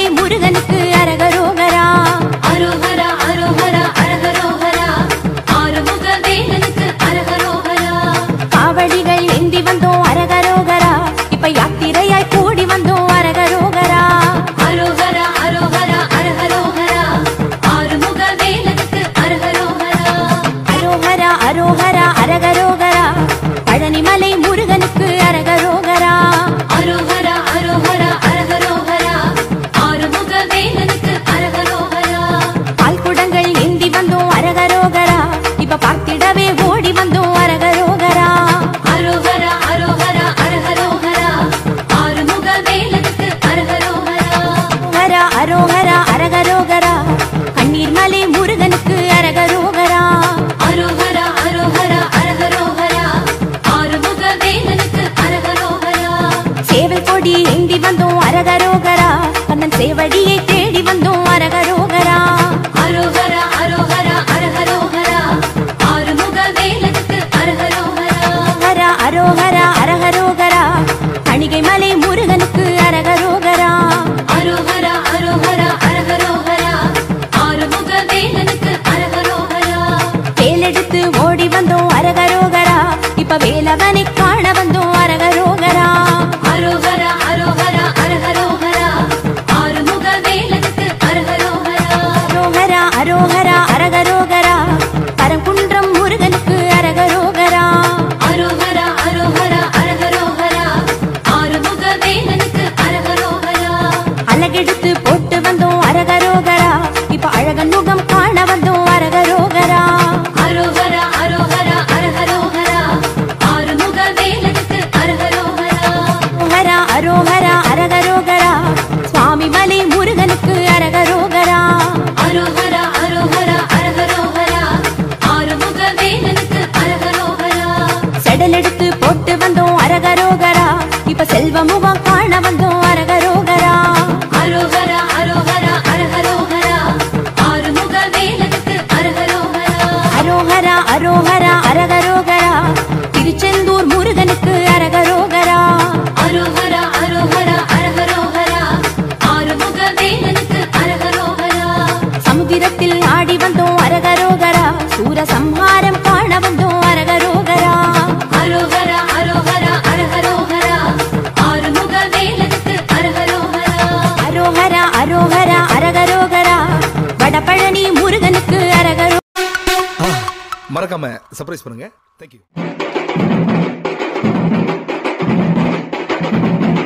முருகனுக்கு அரகரோகரா அரோகரா அரோகரா அரகரோகரா ஆறுமுக வேலனுக்கு அரகரோகரா காவடிகள் ஏந்தி வந்தோம் அரகரோகரா இப்ப யாத்திரையாய் கூடி வந்தோம் அரகரோகரா அரோகரா அரோகரா அரகரோகரா ஆறுமுக வேலனுக்கு அரகரோகரா அரோகரா அரோகரா அரகரோகரா பழனிமலை முருகனுக்கு அரகரோகரா அரோகரா அரோகரா அரகரோகரா ஆறுமுக வேலனுக்கு அரகரோகரா பால்குடங்கள் ஏந்தி வந்தோம் அரகரோகரா இப்ப பார்த்திடவே ஓடி வந்தோம் அரகரோகரா அரோகரா அரோகரா அரகரோகரா ஆறுமுக வேலனுக்கு அரகரோகரா ஹரா அரோகரா அரகரோகரா கண்ணீர் மலை முருகனுக்கு அரகரோகரா அரோகரா அரோகரா அரகரோகரா ஆறுமுக வேலனுக்கு அரகரோகரா சேவல் கொடி ஏந்தி வந்தோம் அரகரோகரா கண்ணன் சேவடியை தேடி வந்தோம் அரகரோகரா அரோகரா அரோகரா அரகரோகரா ஆறுமுக வேலனுக்கு அரகரோகரா ஹரா அரோகரா அரகரோகரா கணிகை மலை முருகனுக்கு அரகரோகரா அரோகரா அரோகரா அரகரோகரா ஆறுமுக வேலனுக்கு அரகரோகரா வேலெடுத்து ஓடி வந்தோம் அரகரோகரா இப்ப வேலவனை காண வந்தோம் அரகரோகரா அரோகரா அரோகரா அரகரோகரா ஆறுமுக வேலனுக்கு அரகரோகரா அரோகரா அரோகரா அரகரோகரா பரங்குன்றம் முருகனுக்கு அரகரோகரா அரோகரா அரோகரா அரகரோகரா ஆறுமுக வேலனுக்கு அரகரோகரா அழகெடுத்து போட்டு வந்தோம் அரகரோகரா இப்ப அழகன் முகம் காண வந்தோம் அரகரோகரா அரோகரா அரோகரா அரகரோகரா ஆறுமுக வேலனுக்கு அரகரோகரா அரோகரா அரோகரா அரகரோகரா சுவாமி மலை முருகனுக்கு அரகரோகரா அரோகரா அரோகரா அரகரோகரா ஆறுமுக வேலனுக்கு அரகரோகரா செடல் எடுத்து போட்டு வந்தோம் அரகரோகரா இப்ப செல்வ முகம் காண வந்தோம் அரகரோகரா அரோகரா அரோகரா அரகரோகரா ஆறுமுக வேலனுக்கு அரகரோகரா அரோகரா அரோகரா அரகரோகரா திருச்செந்தூர் முருகனுக்கு அரகரோகரா அரோகரா அரோகரா அரகரோகரா ஆறுமுக வேலனுக்கு அரகரோகரா சமுதிரத்தில் ஆடி வந்தோம் அரகரோகரா சூரசம்ஹாரம் காண வந்தோம் அரகரோகரா அரோகரா அரோகரா அரகரோகரா ஆறுமுக வேலனுக்கு அரகரோகரா அரோகரா அரோகரா அரகரோகரா வடபழனி முருகனுக்கு அரகரோ மறக்காம சர்ப்ரைஸ் பண்ணுங்க தேங்க்யூ